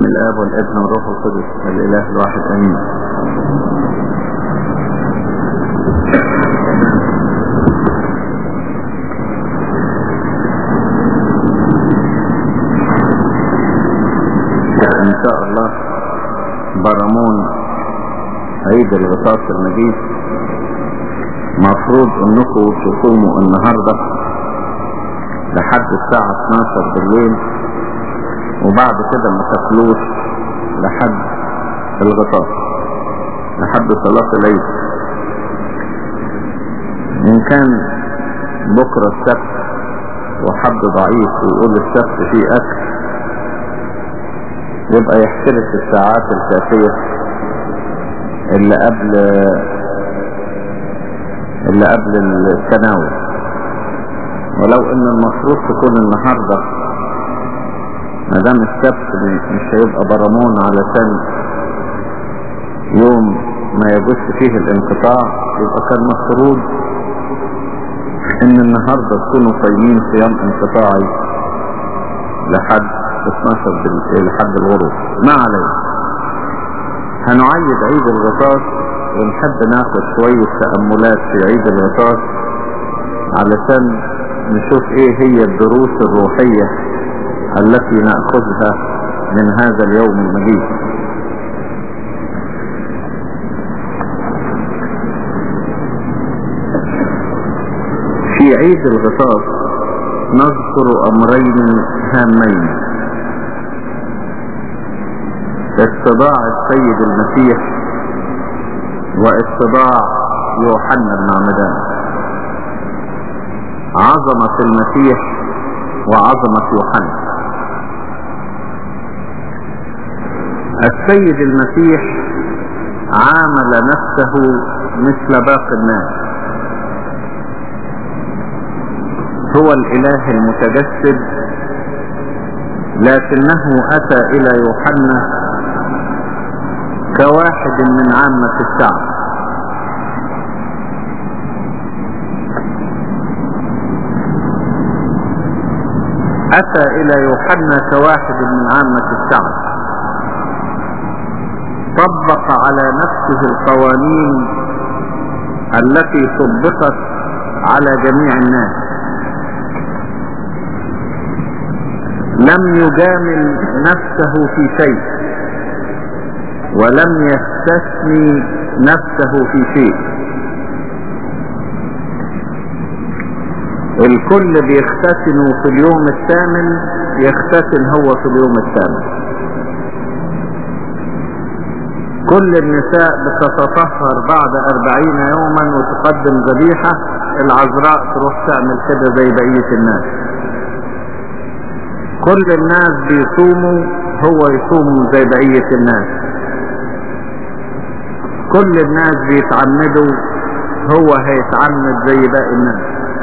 الاب والابن والروح القدس الاله الواحد امين ان شاء الله برمون عيد الغطاس المجيد مفروض انكم تصوموا النهارده لحد الساعة 12 بالليل وبعد كده ما تاكلوش لحد الغطاس لحد صلاة العيد ان كان بكرة السبت وحد ضعيف ويقول السبت فيه اكل يبقى يحترس الساعات الكافية اللي قبل اللي قبل التناول ولو ان المفروض تكون النهاردة ما دام السبت مش هيبقى برمون علشان يوم ما يجوز فيه الانقطاع يبقى كان مفروض ان النهاردة تكونوا صايمين صيام انقطاعي لحد 12 بالليل لحد الغروب ما علينا هنعيد عيد الغطاس ونحب ناخد شوية تأملات في عيد الغطاس علشان نشوف ايه هي الدروس الروحية التي نأخذها من هذا اليوم المجيد في عيد الغطاس نذكر امرين هامين اتباع السيد المسيح واتباع يوحنا المعمدان عظمة المسيح وعظمة يوحنا السيد المسيح عامل نفسه مثل باقي الناس هو الاله المتجسد لكنه اتى الى يوحنا كواحد من عامة الشعب أتى إلى يوحنا كواحد من عامة الشعب طبق على نفسه القوانين التي طبقت على جميع الناس لم يجامل نفسه في شيء ولم يستثني نفسه في شيء الكل بيختتنوا في اليوم الثامن يختتن هو في اليوم الثامن كل النساء بتتطهر بعد أربعين يوما وتقدم ذبيحة العذراء تروح تعمل كده زي بقية الناس كل الناس بيصوموا هو يصوم زي بقية الناس كل الناس بيتعمدوا هو هيتعمد زي باقي الناس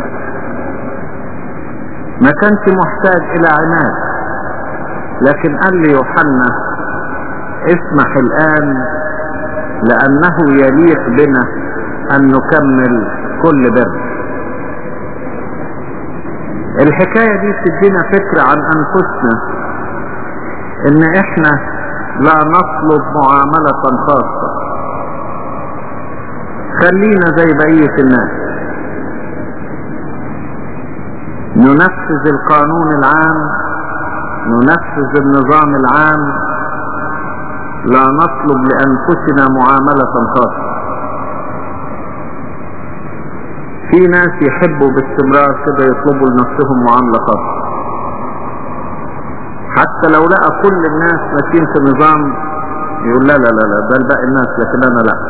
ما كانش محتاج الى عناد لكن قال لي يوحنا اسمح الان لانه يليق بنا ان نكمل كل بر الحكاية دي تدينا فكرة عن انفسنا ان احنا لا نطلب معاملة خاصة خلينا زي بقية الناس ننفذ القانون العام ننفذ النظام العام لا نطلب لأنفسنا معاملة خاصة في ناس يحبوا باستمرار كده يطلبوا لنفسهم معاملة خاصة حتى لو لقى كل الناس ماشيين في نظام يقول لا لا لا لا ده باقي الناس لكن انا لا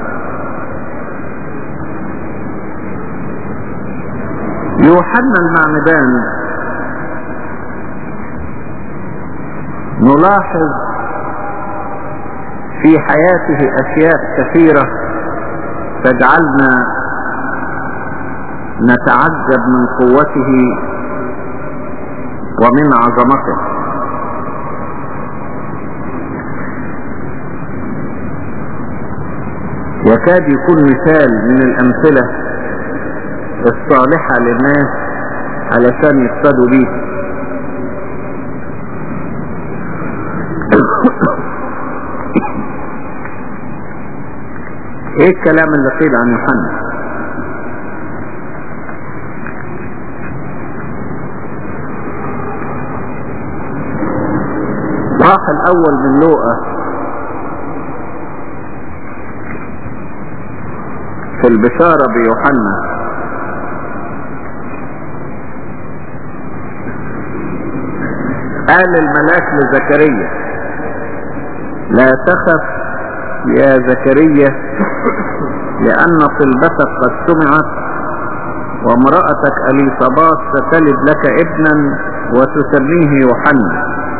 يوحنا المعمدان نلاحظ في حياته اشياء كثيرة تجعلنا نتعجب من قوته ومن عظمته يكاد يكون مثال من الامثلة الصالحة للناس علشان يقتدوا بيه ايه الكلام اللي قيل عن يوحنا راح الاول من لوقا في البشارة بيوحنا قال الملاك لزكريا لا تخف يا زكريا لأن طلبتك قد سمعت وامرأتك أليصابات ستلد لك ابنا وتسميه يوحنا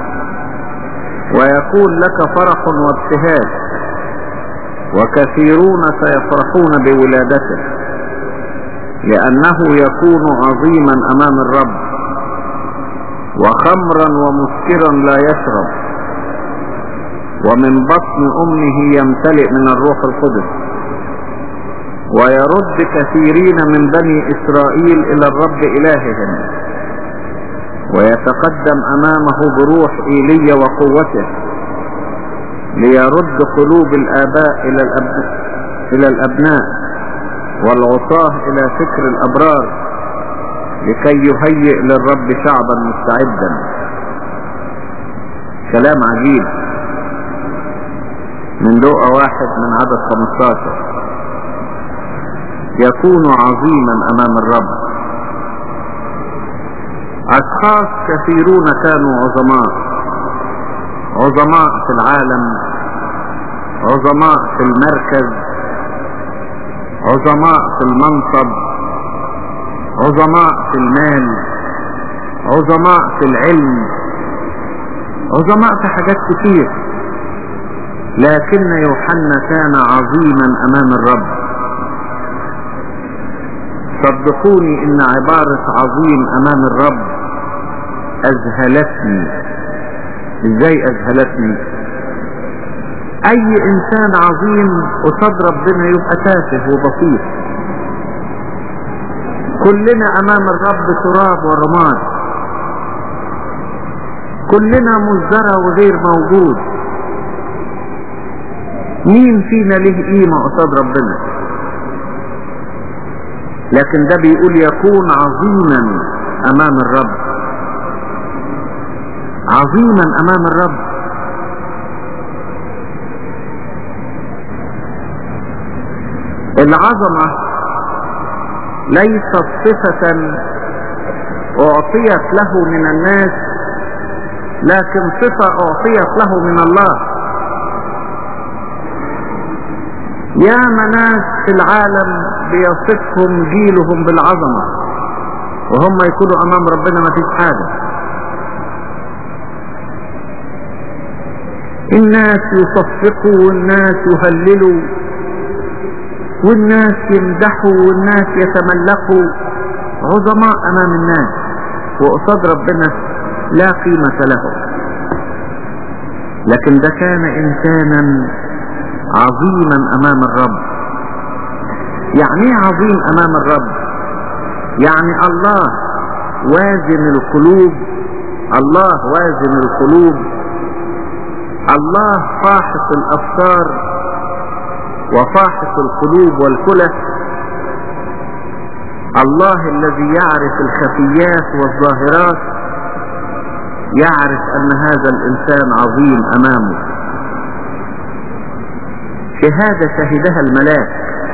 ويكون لك فرح وابتهاج وكثيرون سيفرحون بولادته لأنه يكون عظيما أمام الرب وخمرا ومسكرا لا يشرب ومن بطن أمه يمتلئ من الروح القدس ويرد كثيرين من بني إسرائيل إلى الرب إلههم ويتقدم أمامه بروح إيليا وقوته ليرد قلوب الآباء إلى الأبناء, إلى الأبناء والعصاه إلى فكر الأبرار لكي يهيئ للرب شعبا مستعدا كلام عجيب من لقى واحد من عدد 15 يكون عظيما امام الرب اشخاص كثيرون كانوا عظماء عظماء في العالم عظماء في المركز عظماء في المنصب عظماء في المال عظماء في العلم عظماء في حاجات كتير لكن يوحنا كان عظيما امام الرب صدقوني ان عبارة عظيم امام الرب اذهلتني ازاي اذهلتني اي انسان عظيم قصاد ربنا يبقى تافه وبسيط كلنا امام الرب تراب ورماد كلنا مزدرى وغير موجود مين فينا له قيمة قصاد ربنا لكن ده بيقول يكون عظيما امام الرب عظيما امام الرب العظمة ليست صفة اعطيت له من الناس لكن صفة اعطيت له من الله يا ناس في العالم بيصفهم جيلهم بالعظمة وهم يكونوا امام ربنا ما فيش حاجة الناس يصفقوا والناس يهللوا والناس يمدحوا والناس يتملقوا عظماء امام الناس وقصاد ربنا لا قيمة له لكن ده كان انسانا عظيما امام الرب يعني ايه عظيم امام الرب يعني الله وازن القلوب الله وازن القلوب الله فاحص الافكار وفاحص القلوب والكلى الله الذي يعرف الخفيات والظاهرات يعرف ان هذا الانسان عظيم امامه شهادة شهدها الملاك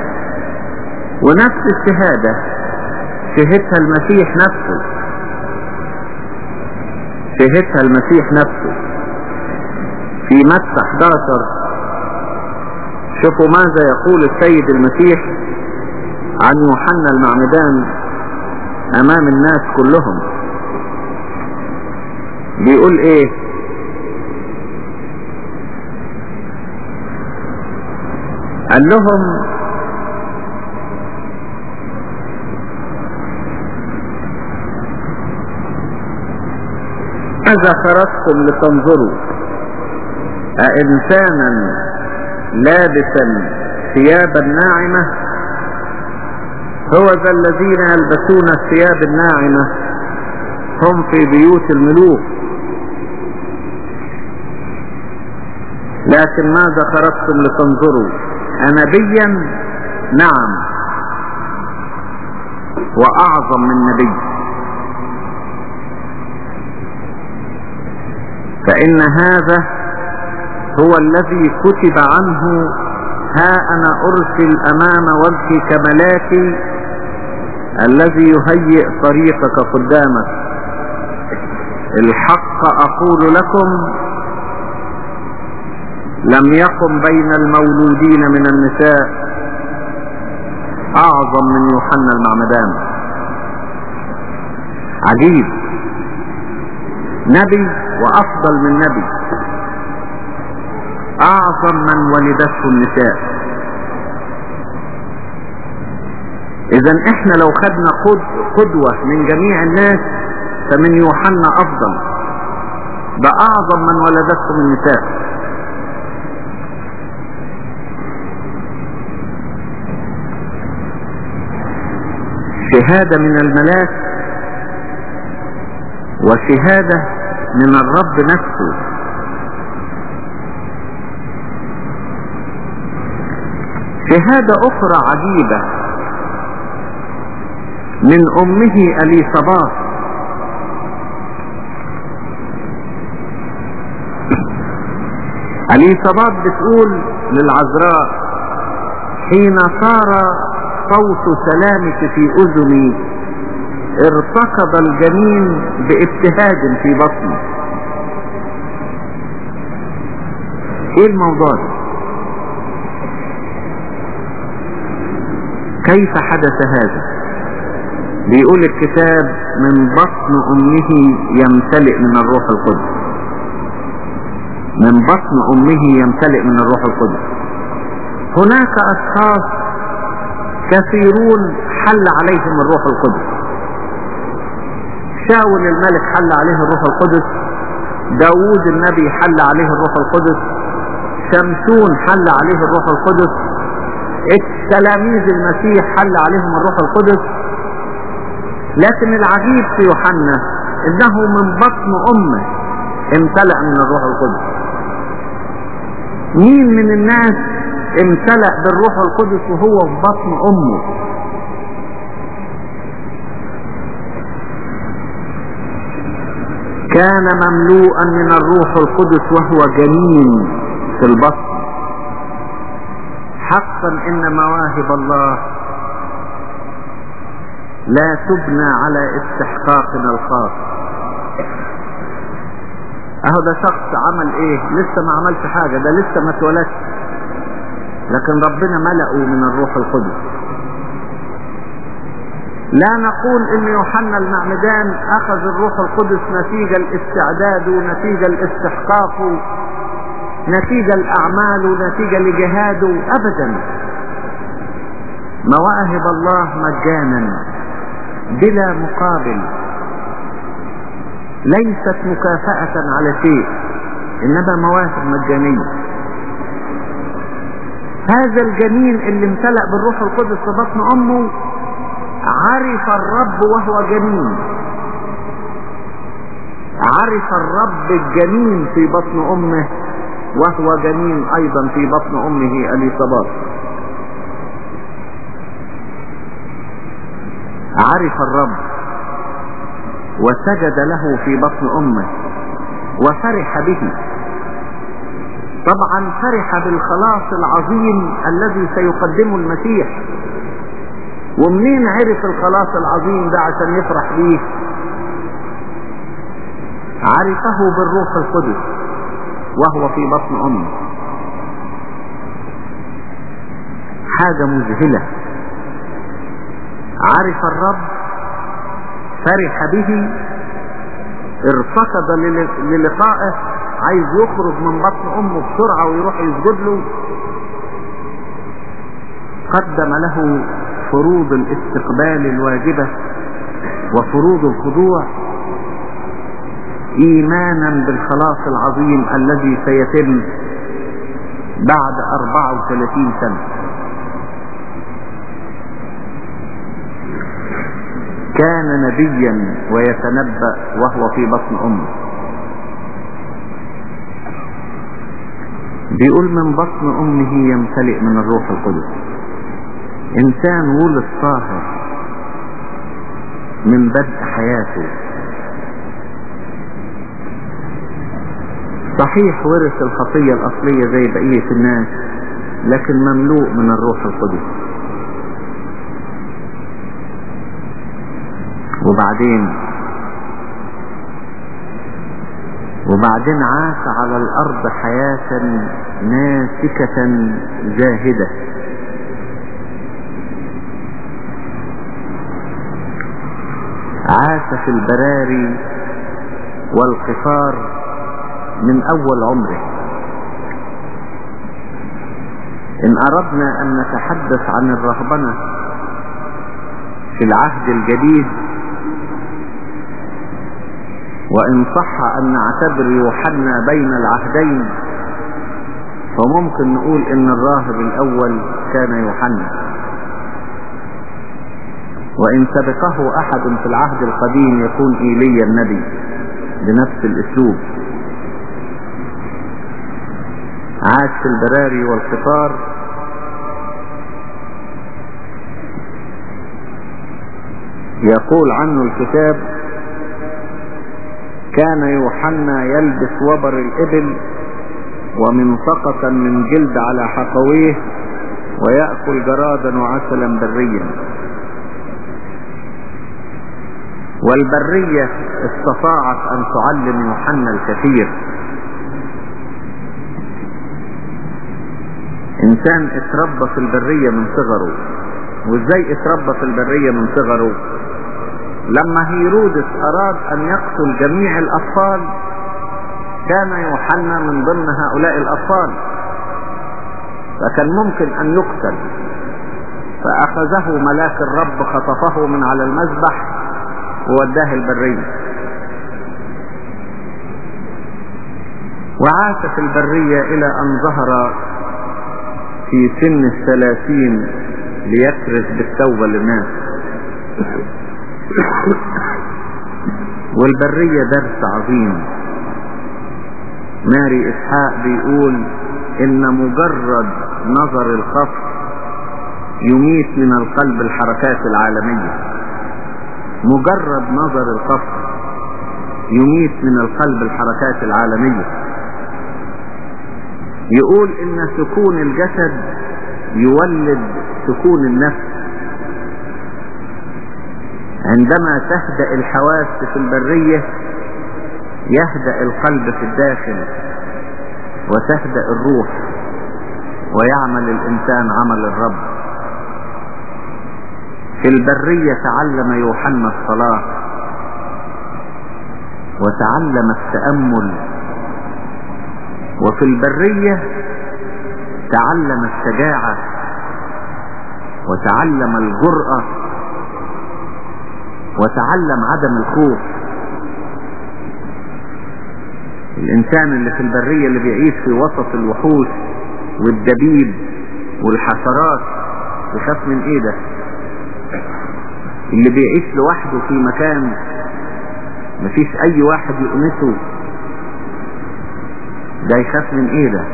ونفس الشهادة شهدها المسيح نفسه شهدها المسيح نفسه في متى 11 شوفوا ماذا يقول السيد المسيح عن يوحنا المعمدان امام الناس كلهم بيقول ايه قال لهم ماذا خرجتم لتنظروا أإنسانا لابسا ثيابا ناعمة هو ذا الذين يلبسون الثياب الناعمة هم في بيوت الملوك لكن ماذا خرجتم لتنظروا أنبيا نعم وأعظم من نبي فإن هذا هو الذي كتب عنه ها أنا أرسل أمام وجهك ملاكي الذي يهيئ طريقك قدامك الحق أقول لكم لم يقم بين المولودين من النساء أعظم من يوحنا المعمدان عجيب نبي وأفضل من نبي أعظم من ولدته النساء إذا إحنا لو خدنا قدوة من جميع الناس فمن يوحنا أفضل ده أعظم من ولدته النساء شهادة من الملاك وشهادة من الرب نفسه شهادة أخرى عجيبة من أمه أليصباط أليصباط بتقول للعذراء حين صار صوت سلامك في أذني ارتكض الجنين بابتهاج في بطني ايه الموضوع ده كيف حدث هذا بيقول الكتاب من بطن امه يمتلئ من الروح القدس من بطن امه يمتلئ من الروح القدس هناك اشخاص كثيرون حل عليهم الروح القدس شاول الملك حل عليه الروح القدس داوود النبي حل عليه الروح القدس شمشون حل عليه الروح القدس التلاميذ المسيح حل عليهم الروح القدس لكن العجيب في يوحنا انه من بطن امه امتلأ من الروح القدس مين من الناس امتلأ بالروح القدس وهو في بطن امه كان مملوءا من الروح القدس وهو جنين في البطن حقا ان مواهب الله لا تبنى على استحقاقنا الخاص اهو ده شخص عمل ايه لسه ما عملش حاجة ده لسه ما اتولدش لكن ربنا ملأه من الروح القدس لا نقول ان يوحنا المعمدان اخذ الروح القدس نتيجة الاستعداد ونتيجة الاستحقاق نتيجة الاعمال ونتيجة لجهاده ابدا مواهب الله مجانا بلا مقابل ليست مكافأة على شيء انما مواهب مجانية هذا الجنين اللي امتلأ بالروح القدس في بطن امه عرف الرب وهو جنين عرف الرب الجنين في بطن امه وهو جنين ايضا في بطن امه اليصابات عرف الرب وسجد له في بطن امه وفرح به طبعا فرح بالخلاص العظيم الذي سيقدمه المسيح ومنين عرف الخلاص العظيم ده عشان يفرح بيه عرفه بالروح القدس وهو في بطن امه حاجة مذهلة عرف الرب فرح به ارتكض للقائه عايز يخرج من بطن امه بسرعة ويروح يسجد له قدم له فروض الاستقبال الواجبة وفروض الخضوع ايمانا بالخلاص العظيم الذي سيتم بعد 34 سنة كان نبيا ويتنبأ وهو في بطن امه بيقول من بطن امه يمتلئ من الروح القدس انسان ولد طاهر من بدء حياته صحيح ورث الخطية الاصلية زي بقية الناس لكن مملوء من الروح القدس وبعدين وبعدين عاش على الارض حياة ناسكة زاهدة عاش في البراري والقفار من اول عمره ان اردنا ان نتحدث عن الرهبنة في العهد الجديد وإن صح أن نعتبر يوحنا بين العهدين فممكن نقول إن الراهب الأول كان يوحنا وإن سبقه أحد في العهد القديم يكون إيليا النبي بنفس الأسلوب عاش في البراري والقطار يقول عنه الكتاب كان يوحنا يلبس وبر الإبل ومنطقة من جلد على حقويه ويأكل جرادا وعسلا بريا والبرية استطاعت أن تعلم يوحنا الكثير إنسان اتربى في البرية من صغره وإزاي اتربى في البرية من صغره لما هيرودس أراد أن يقتل جميع الأطفال كان يوحنا من ضمن هؤلاء الأطفال فكان ممكن أن يقتل فأخذه ملاك الرب خطفه من على المذبح ووداه البرية وعاش في البرية إلى أن ظهر في سن الثلاثين ليكرز بالتوبة للناس والبرية درس عظيم ماري إسحاق بيقول إن مجرد نظر القصر يميت من القلب الحركات العالمية مجرد نظر القصر يميت من القلب الحركات العالمية يقول إن سكون الجسد يولد سكون النفس عندما تهدأ الحواس في البرية يهدأ القلب في الداخل وتهدأ الروح ويعمل الإنسان عمل الرب في البرية تعلم يوحنا الصلاة وتعلم التأمل وفي البرية تعلم الشجاعة وتعلم الجرأة وتعلم عدم الخوف الانسان اللي في البرية اللي بيعيش في وسط الوحوش والدبيب والحشرات يخاف من ايه ده اللي بيعيش لوحده في مكان مفيش اي واحد يؤنسه ده يخاف من ايه ده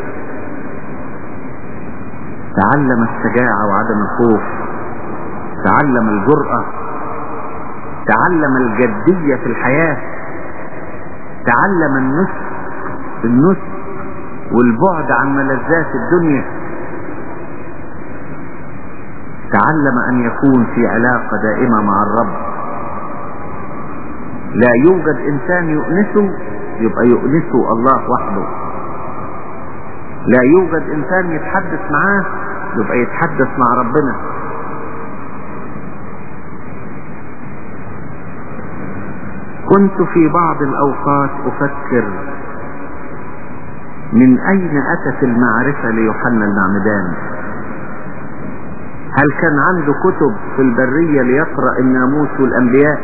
تعلم الشجاعة وعدم الخوف تعلم الجرأة تعلم الجدية في الحياة تعلم النسك النسك والبعد عن ملذات الدنيا تعلم ان يكون في علاقة دائمة مع الرب لا يوجد انسان يؤنسه يبقى يؤنسه الله وحده لا يوجد انسان يتحدث معاه يبقى يتحدث مع ربنا كنت في بعض الاوقات افكر من اين اتت المعرفة ليوحنا المعمدان هل كان عنده كتب في البرية ليقرأ الناموس والانبياء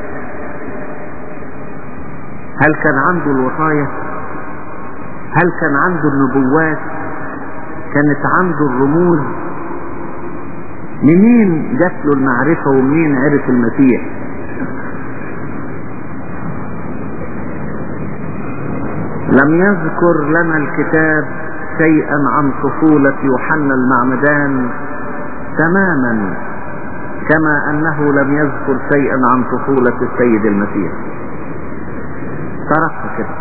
هل كان عنده الوصايا هل كان عنده النبوات كانت عنده الرموز منين جات له المعرفة ومنين عرف المسيح لم يذكر لنا الكتاب شيئا عن طفولة يوحنا المعمدان تماما كما أنه لم يذكر شيئا عن طفولة السيد المسيح تركت كده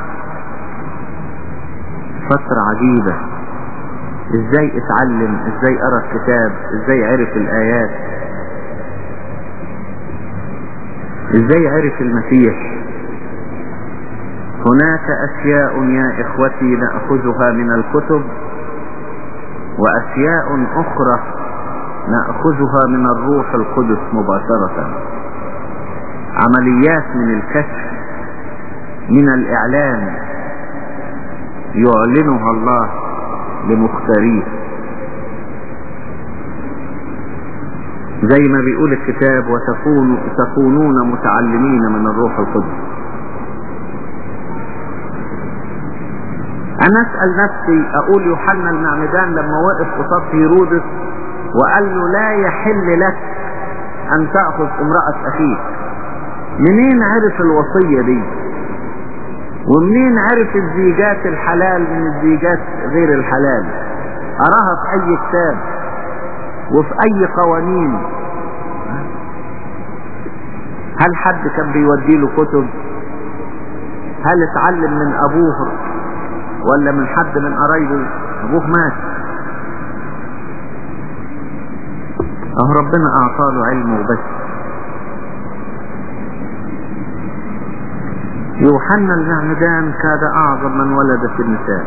فترة عجيبة ازاي اتعلم ازاي ارى الكتاب ازاي عرف الايات ازاي عرف المسيح هناك اشياء يا اخوتي نأخذها من الكتب واشياء اخرى نأخذها من الروح القدس مباشرة عمليات من الكشف من الاعلان يعلنها الله لمختاريه زي ما بيقول الكتاب وتكون تكونون متعلمين من الروح القدس انا اسأل نفسي اقول يوحنا المعمدان لما وقف قصاد هيرودس وقال له لا يحل لك ان تأخذ امرأة اخيك منين عرف الوصية دي ومنين عرف الزيجات الحلال من الزيجات غير الحلال اراها في اي كتاب وفي اي قوانين هل حد كان بيودي له كتب هل اتعلم من ابوه ولا من حد من قرايبه ابوه مات اهو ربنا اعطاله علمه وبس يوحنا المعمدان كان اعظم من ولد في النساء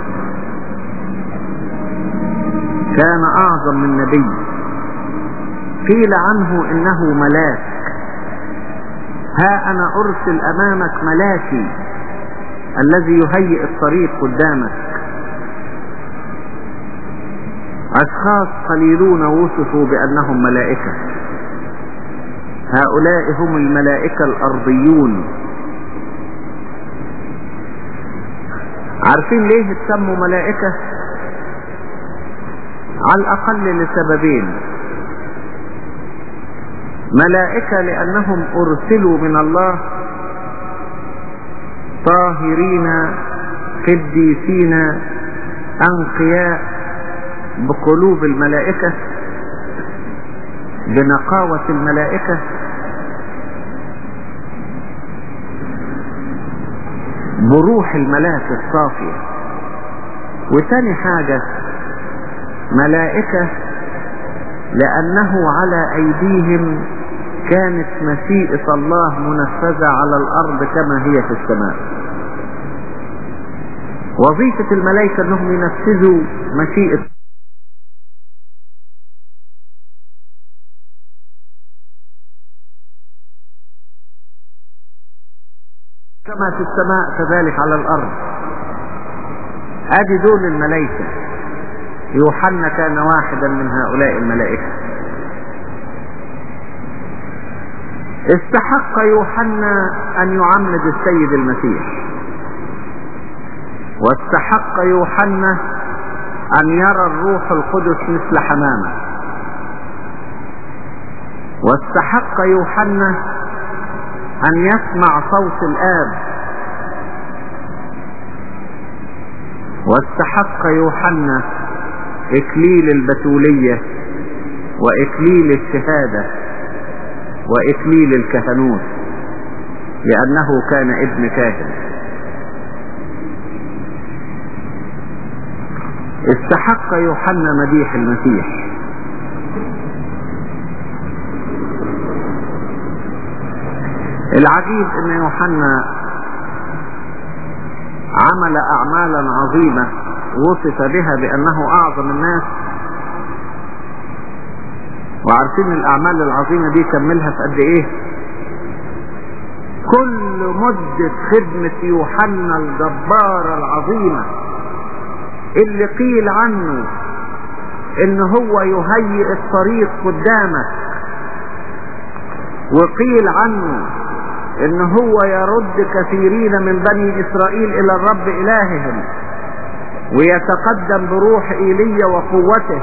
كان اعظم من نبي قيل عنه انه ملاك ها انا ارسل امامك ملاكي الذي يهيئ الطريق قدامك اشخاص قليلون وصفوا بانهم ملائكة هؤلاء هم الملائكة الارضيون عارفين ليه اتسموا ملائكة على الاقل لسببين ملائكة لانهم ارسلوا من الله طاهرين قديسين انقياء بقلوب الملائكة بنقاوة الملائكة بروح الملاك الصافية وتاني حاجة ملائكة لأنه على أيديهم كانت مشيئة الله منفذة على الأرض كما هي في السماء وظيفة الملائكة أنهم ينفذوا مشيئة كما في السماء كذلك على الأرض ادي دول الملائكة يوحنا كان واحدا من هؤلاء الملائكة استحق يوحنا ان يعمد السيد المسيح واستحق يوحنا ان يرى الروح القدس مثل حمامة واستحق يوحنا ان يسمع صوت الاب واستحق يوحنا اكليل البتولية واكليل الشهادة واكليل الكهنوت لانه كان ابن كاهن استحق يوحنا مديح المسيح العجيب ان يوحنا عمل اعمالا عظيمة وصف بها بانه اعظم الناس وعارفين الاعمال العظيمة دي كملها في قد ايه كل مدة خدمة يوحنا الجبارة العظيمة اللي قيل عنه ان هو يهيئ الطريق قدامك وقيل عنه ان هو يرد كثيرين من بني اسرائيل الى الرب الههم ويتقدم بروح ايليا وقوته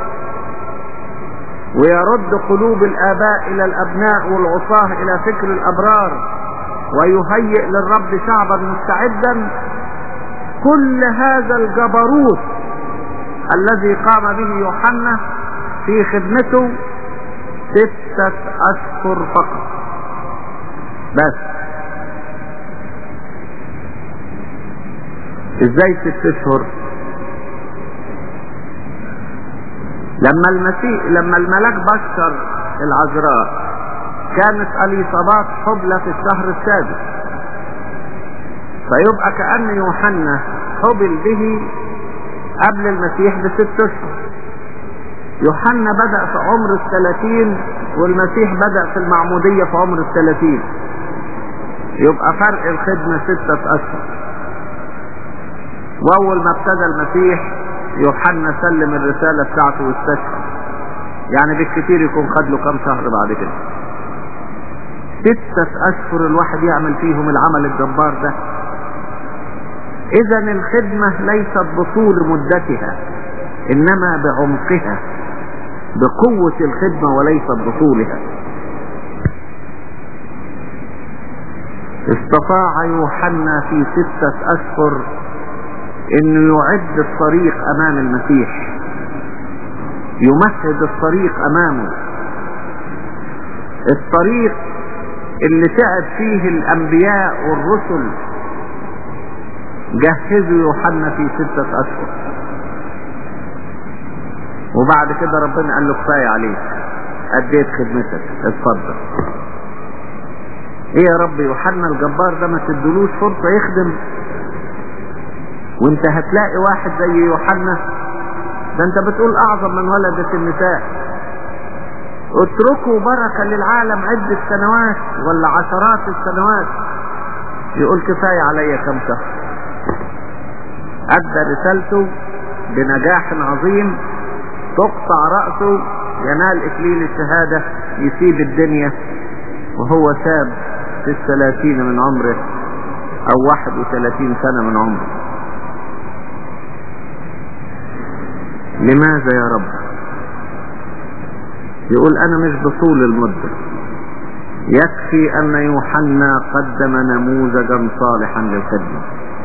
ويرد قلوب الاباء الى الابناء والعصاه الى فكر الابرار ويهيئ للرب شعبا مستعدا كل هذا الجبروت الذي قام به يوحنا في خدمته ستة أشهر فقط بس ازاي ست اشهر لما المسيح لما الملاك بشر العذراء كانت اليصابات حبلى في الشهر السادس فيبقى كأن يوحنا حبل به قبل المسيح بست اشهر يوحنا بدأ في عمر الثلاثين والمسيح بدأ في المعمودية في عمر الثلاثين يبقى فرق الخدمة ستة أشهر وأول ما ابتدى المسيح يوحنا سلم الرسالة بتاعته واستشهد يعني بالكثير يكون خد له كام شهر بعد كده ستة أشهر الواحد يعمل فيهم العمل الجبار ده إذا الخدمة ليست بطول مدتها إنما بعمقها بقوة الخدمة وليست بطولها استطاع يوحنا في ستة أشهر انه يعد الطريق امام المسيح يمهد الطريق امامه الطريق اللي تعب فيه الانبياء والرسل جهزوا يوحنا في ستة اشهر وبعد كده ربنا قال له كفاية عليك اديت خدمتك اتفضل ايه يا رب يوحنا الجبار ده ما تدلوش فرصة يخدم وانت هتلاقي واحد زي يوحنا ده انت بتقول اعظم من ولدت النساء اتركوا بركة للعالم عدة سنوات ولا عشرات السنوات يقول كفاية عليا كم شهر ادى رسالته بنجاح عظيم تقطع رأسه ينال اكليل الشهادة يسيب الدنيا وهو شاب في الثلاثين من عمره او واحد وثلاثين سنة من عمره لماذا يا رب يقول انا مش بطول المدة يكفي ان يوحنا قدم نموذجا صالحا للخدمة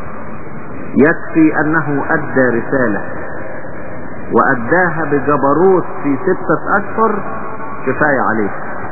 يكفي انه ادى رسالة واداها بجبروت في ستة اشهر كفاية عليه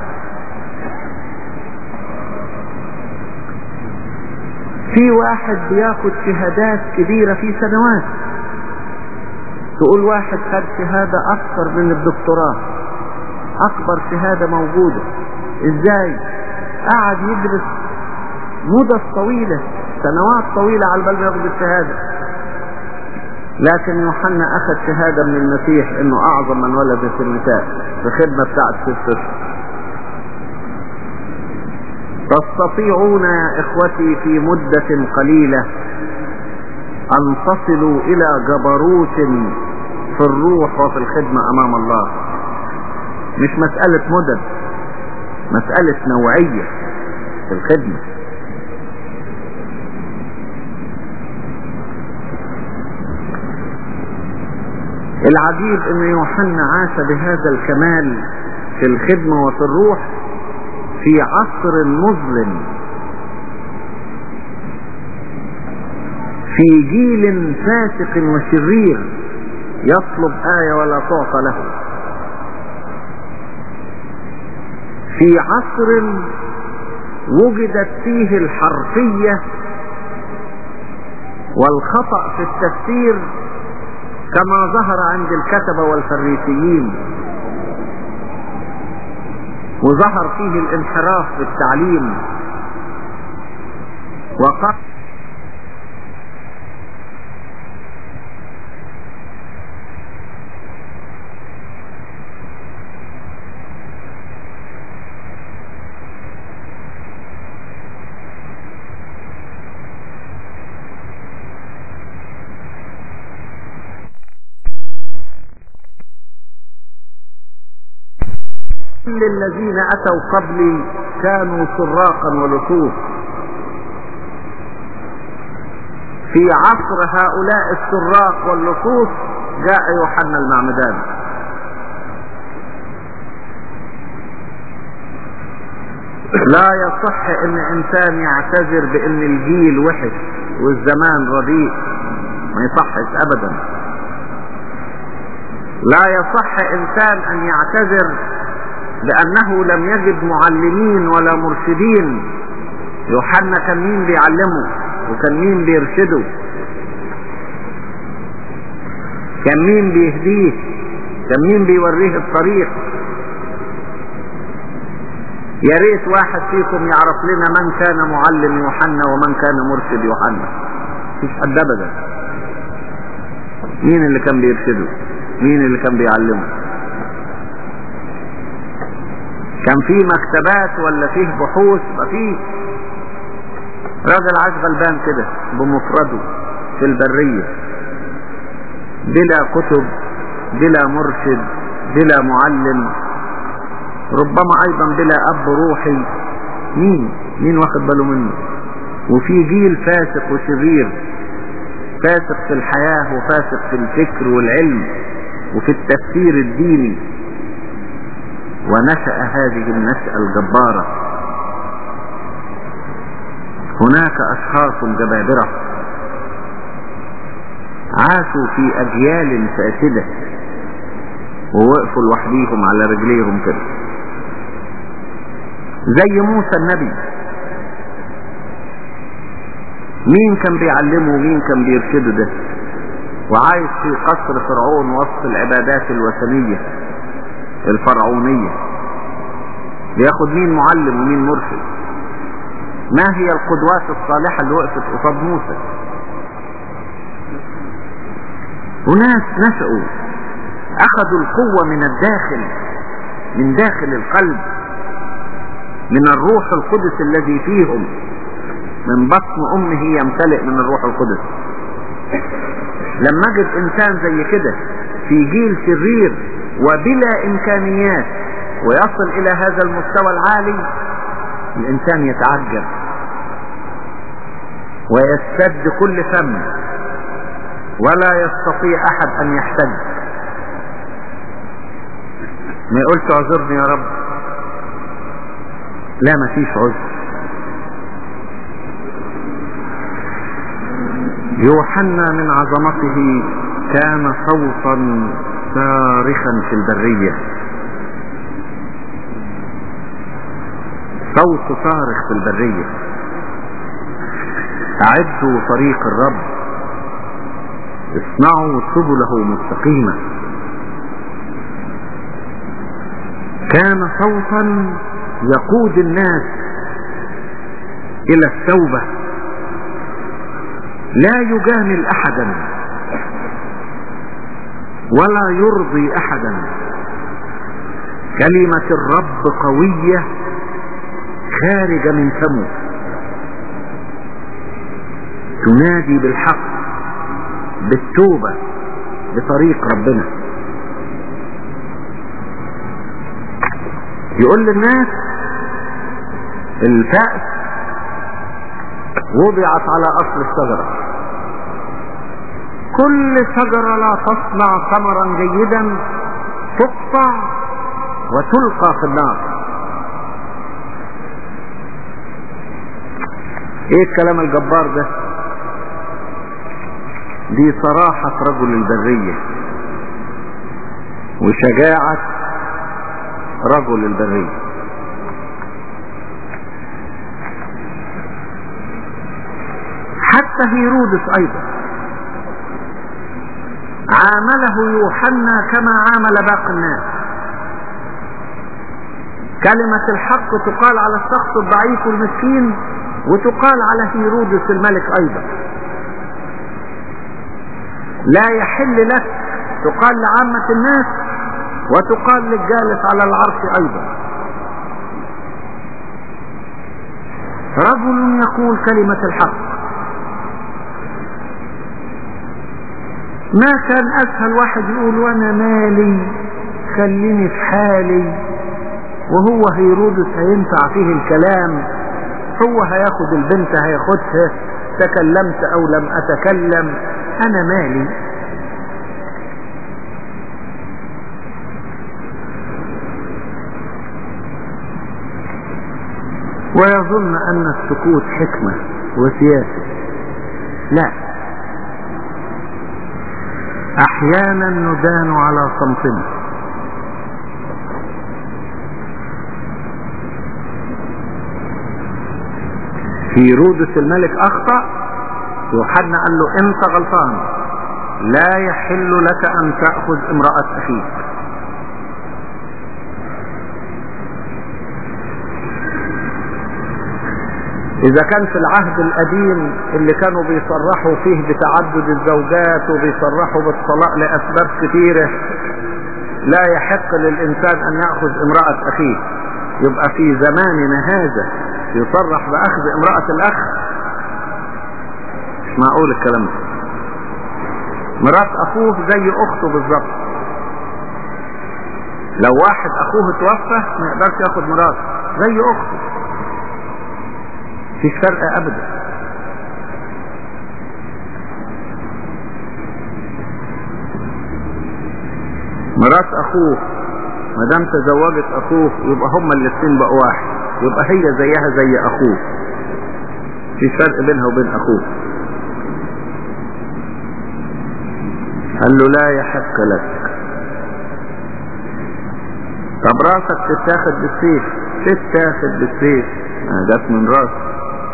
في واحد بياخد شهادات كبيرة في سنوات تقول واحد خد شهادة اكثر من الدكتوراه اكبر شهادة موجودة ازاي قعد يدرس مدة طويلة سنوات طويلة على بال ما ياخد الشهادة لكن يوحنا اخذ شهادة من المسيح انه اعظم من ولدت النساء في خدمة بتاعت ست اشهر تستطيعون يا اخوتي في مدة قليلة ان تصلوا الى جبروت في الروح وفي الخدمة امام الله مش مسألة مدد مسألة نوعية في الخدمة العجيب ان يوحنا عاش بهذا الكمال في الخدمة وفي الروح في عصر مظلم في جيل فاسق وشرير يطلب آية ولا تعطى له في عصر وجدت فيه الحرفية والخطأ في التفسير كما ظهر عند الكتبة والفريسيين وظهر فيه الانحراف في التعليم وقد كل الذين اتوا قبلي كانوا سراقا ولصوص في عصر هؤلاء السراق واللصوص جاء يوحنا المعمدان لا يصح ان انسان يعتذر بان الجيل وحش والزمان رديء ما يصحش ابدا لا يصح انسان ان يعتذر لانه لم يجد معلمين ولا مرشدين يوحنا كان مين بيعلمه وكان مين بيرشده كان مين بيهديه كان مين بيوريه الطريق يا ريت واحد فيكم يعرف لنا من كان معلم يوحنا ومن كان مرشد يوحنا مفيش حد ابدا مين اللي كان بيرشده مين اللي كان بيعلمه كان في مكتبات ولا فيه بحوث ما فيه راجل عاش غلبان كده بمفرده في البرية بلا كتب بلا مرشد بلا معلم ربما ايضا بلا اب روحي مين مين واخد باله منه وفي جيل فاسق وشرير فاسق في الحياة وفاسق في الفكر والعلم وفي التفسير الديني ونشأ هذه النشأة الجبارة هناك أشخاص جبابرة عاشوا في أجيال فاسدة ووقفوا لوحديهم على رجليهم كده زي موسى النبي مين كان بيعلمه ومين كان بيرشده ده وعايش في قصر فرعون وسط العبادات الوثنية الفرعونية بياخد مين معلم ومين مرشد ما هي القدوات الصالحة اللي وقفت قصاد موسى وناس نشأوا أخذوا القوة من الداخل من داخل القلب من الروح القدس الذي فيهم من بطن أمه يمتلئ من الروح القدس لما أجد إنسان زي كده في جيل شرير وبلا إمكانيات ويصل إلى هذا المستوى العالي الإنسان يتعجب ويستد كل فم ولا يستطيع أحد أن يحتج ما يقولش اعذرني يا رب لا ما فيش عذر يوحنا من عظمته كان صوتا صارخا في البرية صوت صارخ في البرية أعدوا طريق الرب اصنعوا سبله مستقيمة كان صوتا يقود الناس الى التوبة لا يجامل احدا ولا يرضي احدا كلمة الرب قوية خارجة من فمه تنادي بالحق بالتوبة بطريق ربنا يقول للناس الفأس وضعت على اصل الشجرة كل شجرة لا تصنع ثمرا جيدا تقطع وتلقى في النار ايه الكلام الجبار ده دي صراحة رجل البرية وشجاعة رجل البرية حتى هيرودس ايضا عامله يوحنا كما عامل باقي الناس كلمة الحق تقال على الشخص الضعيف والمسكين وتقال على هيرودس الملك ايضا لا يحل لك تقال لعامة الناس وتقال للجالس على العرش ايضا رجل يقول كلمة الحق ما كان اسهل واحد يقول وانا مالي خليني في حالي وهو هيرودس هينفع فيه الكلام هو هياخد البنت هياخدها تكلمت او لم اتكلم انا مالي ويظن ان السكوت حكمة وسياسة لا احيانا ندان على صمتنا في رودة الملك اخطأ يوحنا قال له انت غلطان لا يحل لك ان تأخذ امرأة اخيك اذا كان في العهد القديم اللي كانوا بيصرحوا فيه بتعدد الزوجات وبيصرحوا بالطلاق لاسباب كثيرة لا يحق للانسان ان يأخذ امرأة اخيه يبقى في زماننا هذا يصرح باخذ امرأة الاخ مش معقول الكلام ده مرات اخوه زي اخته بالظبط لو واحد اخوه توفى ما يقدرش ياخد مراته زي اخته مفيش فرق ابدا مرات اخوه ما دام تزوجت اخوه يبقى هما الاثنين بقوا واحد يبقى هي زيها زي اخوه في فرق بينها وبين اخوه قال له لا يحق لك طب راسك تتاخد بالسيف تتاخد بالسيف جت من راسك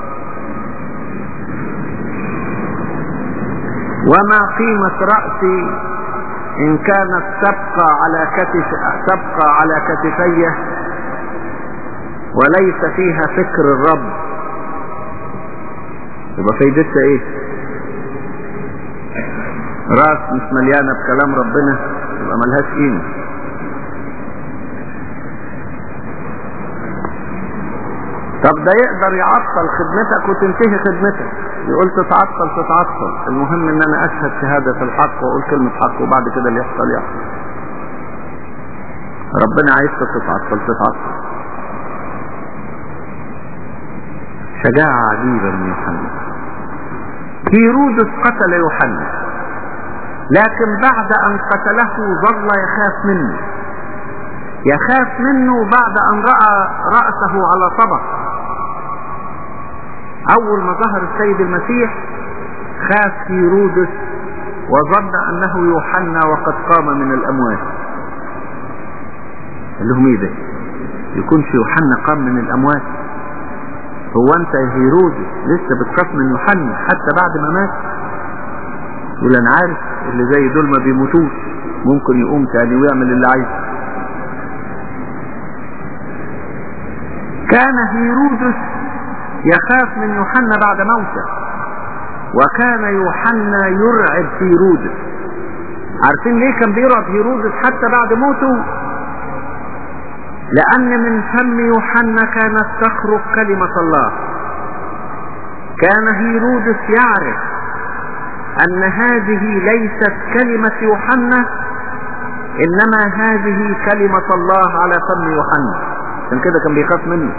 وما قيمة رأسي إن كانت تبقى على كتف تبقى على كتفي وليس فيها فكر الرب يبقى فايدتها ايه راس مش مليانة بكلام ربنا يبقى ملهاش قيمة طب ده يقدر يعطل خدمتك وتنتهي خدمتك يقول تتعطل تتعطل المهم ان انا اشهد شهادة الحق واقول كلمة حق وبعد كده اللي يحصل يحصل ربنا عايزك تتعطل تتعطل شجاعة عجيبة من يوحنا هيرودس قتل يوحنا لكن بعد ان قتله ظل يخاف منه يخاف منه بعد ان رأى رأسه على طبق اول ما ظهر السيد المسيح خاف هيرودس وظن انه يوحنا وقد قام من الاموات قال لهم ايه ده يكونش يوحنا قام من الاموات هو انت يا هيرودس لسه بتخاف من يوحنا حتى بعد ما مات يقول انا عارف اللي زي دول ما بيموتوش ممكن يقوم تاني ويعمل اللي عايزه كان هيرودس يخاف من يوحنا بعد موته وكان يوحنا يرعب هيرودس عارفين ليه كان بيرعب هيرودس حتى بعد موته لأن من فم يوحنا كانت تخرج كلمة الله كان هيرودس يعرف أن هذه ليست كلمة يوحنا إنما هذه كلمة الله على فم يوحنا عشان كده كان بيخاف منه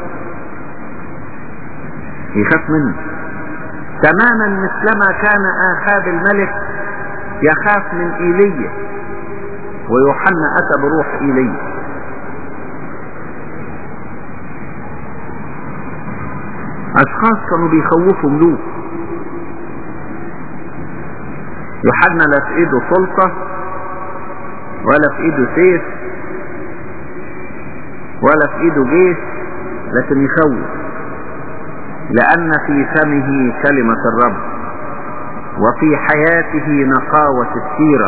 يخاف منه تماما مثلما كان آخاب الملك يخاف من إيليا ويوحنا أتى بروح إيليا أشخاص كانوا بيخوفوا ملوك يوحنا لا في ايده سلطة ولا في ايده سيف ولا في ايده جيش لكن يخوف لأن في فمه كلمة الرب وفي حياته نقاوة السيرة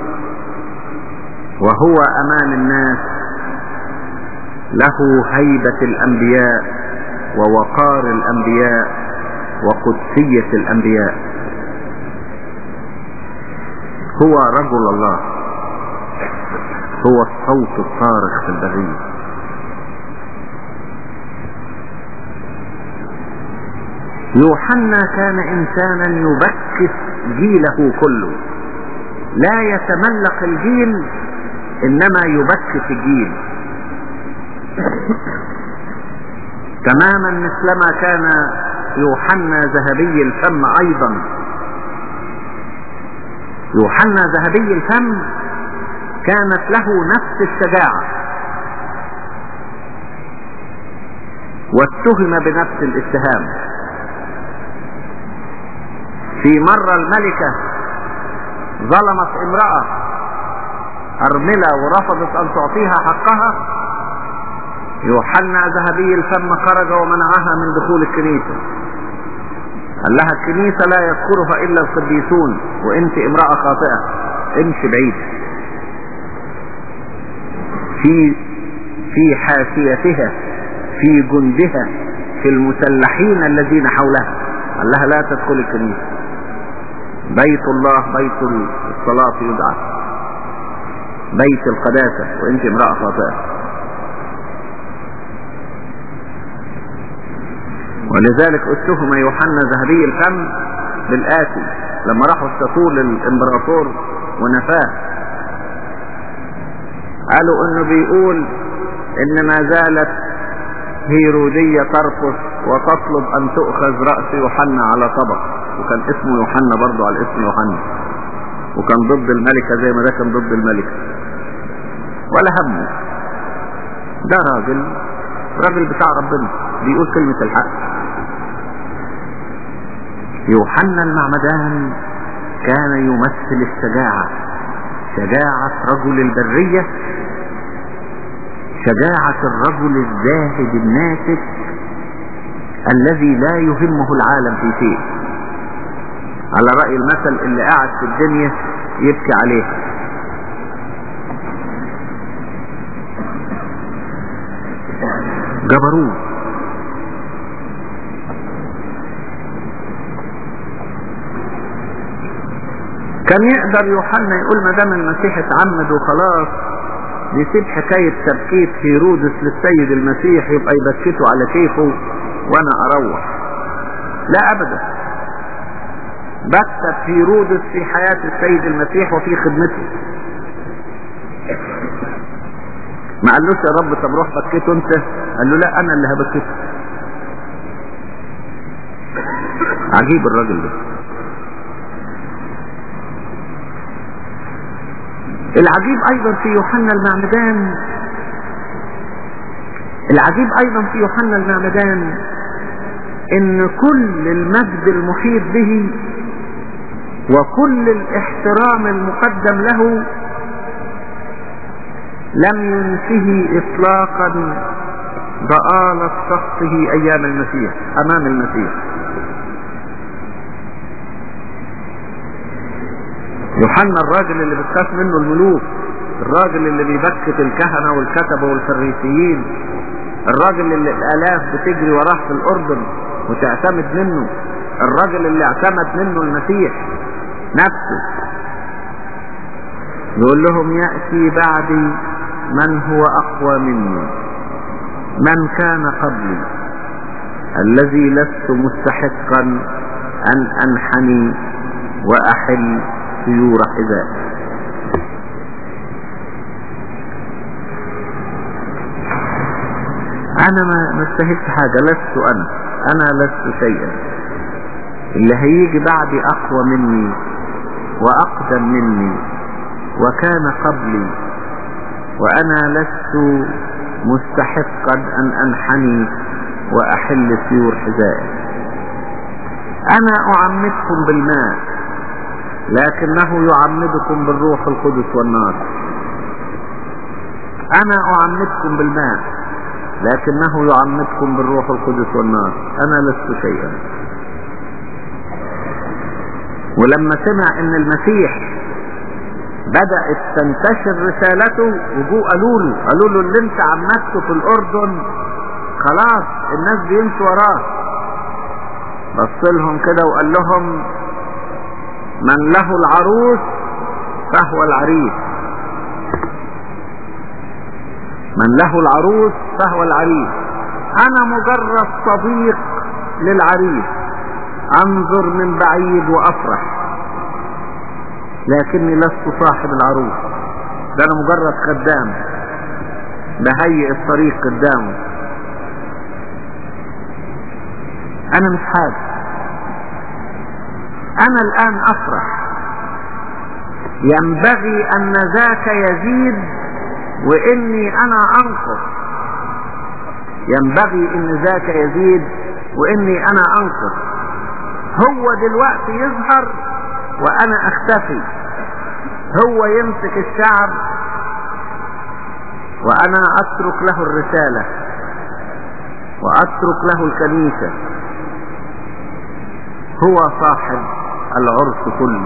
وهو أمام الناس له هيبة الأنبياء ووقار الأنبياء وقدسية الأنبياء هو رجل الله هو الصوت الصارخ في البرية يوحنا كان انسانا يبكت جيله كله لا يتملق الجيل انما يبكت الجيل تماما مثلما كان يوحنا ذهبي الفم ايضا يوحنا ذهبي الفم كانت له نفس الشجاعة واتهم بنفس الاتهام في مرة الملكة ظلمت امرأة أرملة ورفضت أن تعطيها حقها يوحنا ذهبي الفم خرج ومنعها من دخول الكنيسة قال لها الكنيسة لا يذكرها إلا القديسون وانت امرأة خاطئة امشي بعيد في في حاشيتها في جندها في المسلحين الذين حولها قال لها لا تدخل الكنيسة بيت الله بيت الصلاة يدعى بيت القداسة وانت امرأة خاطئة ولذلك اتهم يوحنا ذهبي الفم بالآتي لما راحوا اشتكوا للامبراطور ونفاه قالوا انه بيقول ان ما زالت هيرودية ترقص وتطلب ان تؤخذ رأس يوحنا على طبق وكان اسمه يوحنا برضو على اسم يوحنا وكان ضد الملكة زي ما ده كان ضد الملكة ولا همه ده راجل راجل بتاع ربنا بيقول كلمة الحق يوحنا المعمدان كان يمثل الشجاعة شجاعة رجل البرية شجاعة الرجل الزاهد الناسك الذي لا يهمه العالم في شيء على رأي المثل اللي قاعد في الدنيا يبكي عليها جبروت كان يقدر يوحنا يقول ما دام المسيح اتعمد وخلاص يسيب حكاية تبكيت هيرودس للسيد المسيح يبقى يبكته على كيفه وانا اروح لا ابدا بكت هيرودس في حياة السيد المسيح وفي خدمته ما قالوش يا رب طب روح بكيته انت قال له لا انا اللي هبكته عجيب الراجل ده العجيب ايضا في يوحنا المعمدان العجيب ايضا في يوحنا المعمدان ان كل المجد المحيط به وكل الاحترام المقدم له لم ينسه اطلاقا ضآلة شخصه ايام المسيح امام المسيح يوحنا الراجل اللي بتخاف منه الملوك الراجل اللي بيبكت الكهنة والكتبة والفريسيين الراجل اللي الالاف بتجري وراه في الاردن وتعتمد منه الراجل اللي اعتمد منه المسيح نفسه يقول لهم يأتي بعدي من هو اقوى مني من كان قبلي الذي لست مستحقا ان انحني واحل سيور حذاء انا ما ما استهدت حاجة لست انا انا لست شيئا اللي هيجي بعدي اقوى مني واقدم مني وكان قبلي وانا لست مستحقا ان انحني واحل سيور حذائي انا اعمدكم بالماء لكنه يعمدكم بالروح القدس والنار انا اعمدكم بالماء لكنه يعمدكم بالروح القدس والنار انا لست شيئا ولما سمع ان المسيح بدأت تنتشر رسالته وجوه قالوا له قالوا له اللي انت عمدته في الاردن خلاص الناس بيمشوا وراه بص لهم كده وقال لهم من له العروس فهو العريس من له العروس فهو العريس انا مجرد صديق للعريس انظر من بعيد وافرح لكني لست صاحب العروس ده انا مجرد خدام بهيئ الطريق قدامه انا مش حاجة انا الان افرح ينبغي ان ذاك يزيد واني انا انقص ينبغي ان ذاك يزيد واني انا انقص هو دلوقتي يظهر وانا اختفي هو يمسك الشعب وانا اترك له الرسالة واترك له الكنيسة هو صاحب العرس كله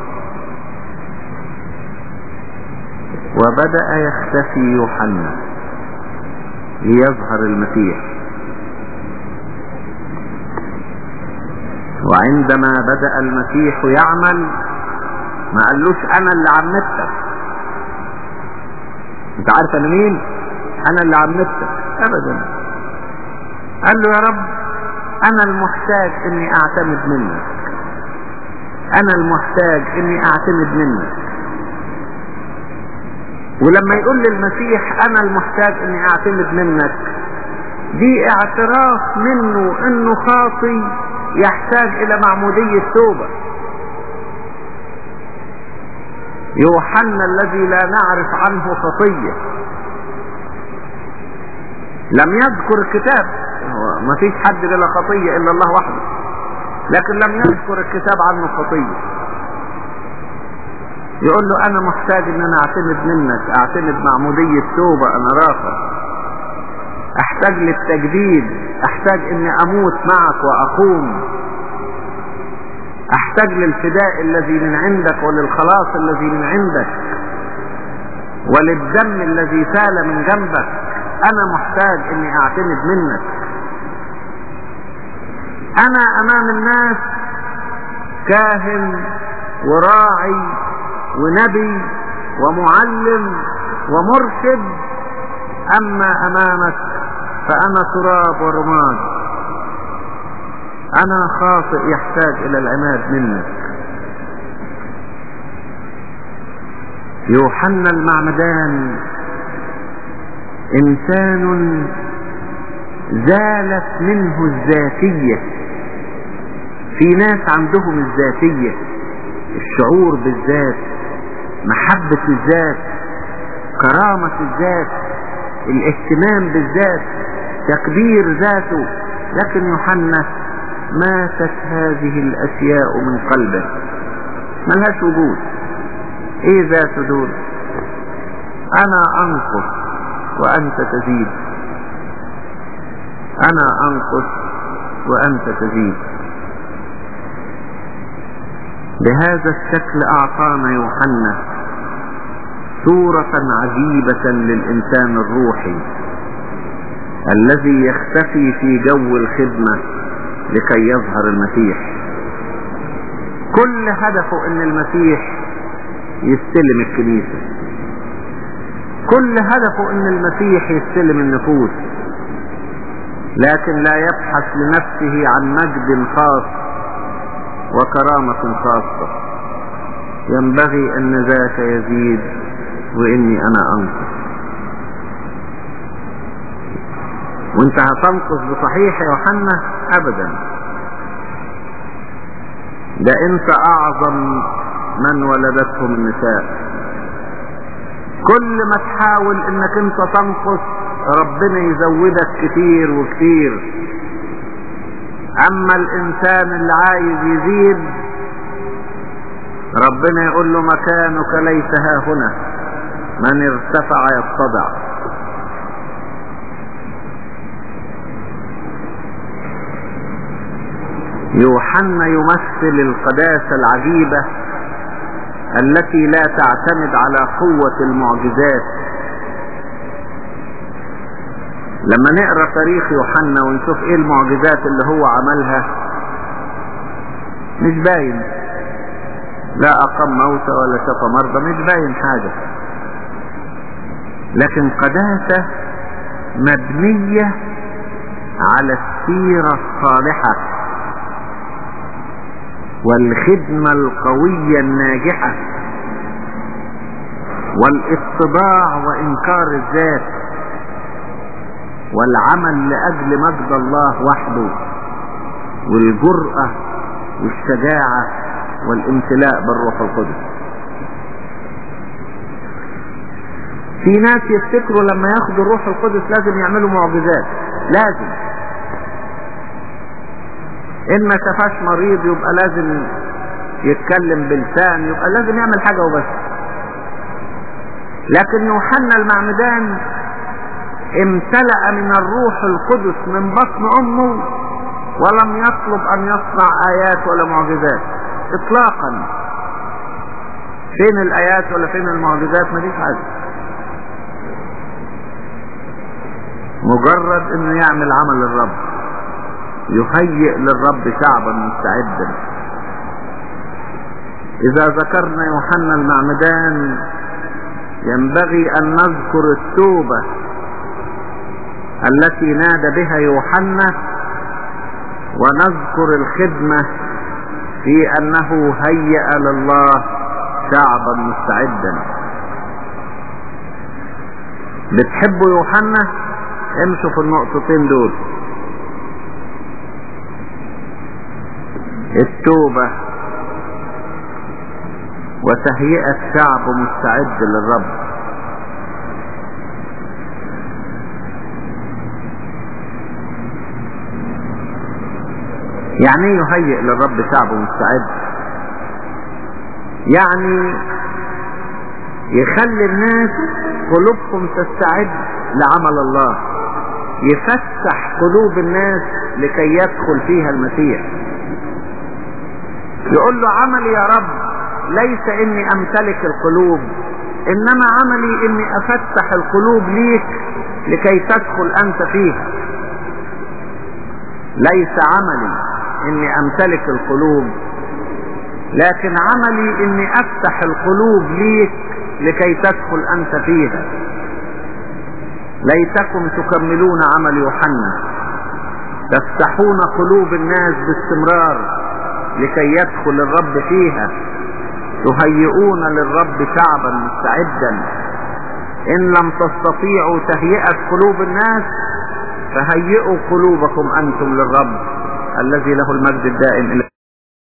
وبدأ يختفي يوحنا ليظهر المسيح وعندما بدأ المسيح يعمل ما قالوش انا اللي عمدتك انت عارف انا مين انا اللي عمدتك ابدا قال له يا رب انا المحتاج اني اعتمد منك انا المحتاج اني اعتمد منك ولما يقول للمسيح انا المحتاج اني اعتمد منك دي اعتراف منه انه خاطي يحتاج الى معمودية توبة يوحنا الذي لا نعرف عنه خطية لم يذكر الكتاب ما فيش حد بلا خطية الا الله وحده لكن لم يذكر الكتاب عنه خطية يقول له انا محتاج ان انا اعتمد منك اعتمد معمودية توبة انا رافض احتاج للتجديد احتاج اني اموت معك واقوم احتاج للفداء الذي من عندك وللخلاص الذي من عندك وللدم الذي سال من جنبك انا محتاج اني اعتمد منك انا امام الناس كاهن وراعي ونبي ومعلم ومرشد اما امامك فانا تراب ورماد انا خاطئ يحتاج الى العناد منك يوحنا المعمدان انسان زالت منه الذاتية في ناس عندهم الذاتية الشعور بالذات محبة الذات كرامة الذات الاهتمام بالذات تكبير ذاته لكن يوحنا ماتت هذه الاشياء من قلبه ملهاش وجود ايه ذات دول انا انقص وانت تزيد انا انقص وانت تزيد بهذا الشكل اعطانا يوحنا صورة عجيبة للانسان الروحي الذي يختفي في جو الخدمة لكي يظهر المسيح كل هدفه ان المسيح يستلم الكنيسة كل هدفه ان المسيح يستلم النفوس لكن لا يبحث لنفسه عن مجد خاص وكرامة خاصة ينبغي ان ذاك يزيد واني انا انقص وانت هتنقص بصحيح يا يوحنا ابدا ده انت اعظم من ولدتهم النساء كل ما تحاول انك انت تنقص ربنا يزودك كتير وكتير اما الانسان اللي عايز يزيد ربنا يقول له مكانك ليس ها هنا من ارتفع يتضع يوحنا يمثل القداسة العجيبة التي لا تعتمد على قوة المعجزات لما نقرا تاريخ يوحنا ونشوف ايه المعجزات اللي هو عملها مش باين لا اقام موتى ولا شفى مرضى مش باين حاجة لكن قداسة مبنية على السيرة الصالحة والخدمة القوية الناجحة والاتباع وانكار الذات والعمل لاجل مجد الله وحده والجرأة والشجاعة والامتلاء بالروح القدس في ناس يفتكروا لما ياخدوا الروح القدس لازم يعملوا معجزات لازم ان ما شافاش مريض يبقى لازم يتكلم بلسان يبقى لازم يعمل حاجة وبس لكن يوحنا المعمدان امتلأ من الروح القدس من بطن امه ولم يطلب ان يصنع ايات ولا معجزات اطلاقا فين الايات ولا فين المعجزات مفيش حاجه مجرد انه يعمل عمل الرب يهيئ للرب شعبا مستعدا اذا ذكرنا يوحنا المعمدان ينبغي ان نذكر التوبة التي نادى بها يوحنا ونذكر الخدمة في انه هيأ لله شعبا مستعدا بتحبوا يوحنا امشوا في النقطتين دول التوبة وتهيئة شعب مستعد للرب يعني ايه يهيئ للرب شعب مستعد يعني يخلي الناس قلوبهم تستعد لعمل الله يفتح قلوب الناس لكي يدخل فيها المسيح يقول له عملي يا رب ليس اني امتلك القلوب انما عملي اني افتح القلوب ليك لكي تدخل انت فيها ليس عملي اني امتلك القلوب لكن عملي اني افتح القلوب ليك لكي تدخل انت فيها ليتكم تكملون عمل يوحنا تفتحون قلوب الناس باستمرار لكي يدخل الرب فيها تهيئون للرب شعبا مستعدا ان لم تستطيعوا تهيئة قلوب الناس فهيئوا قلوبكم انتم للرب الذي له المجد الدائم الى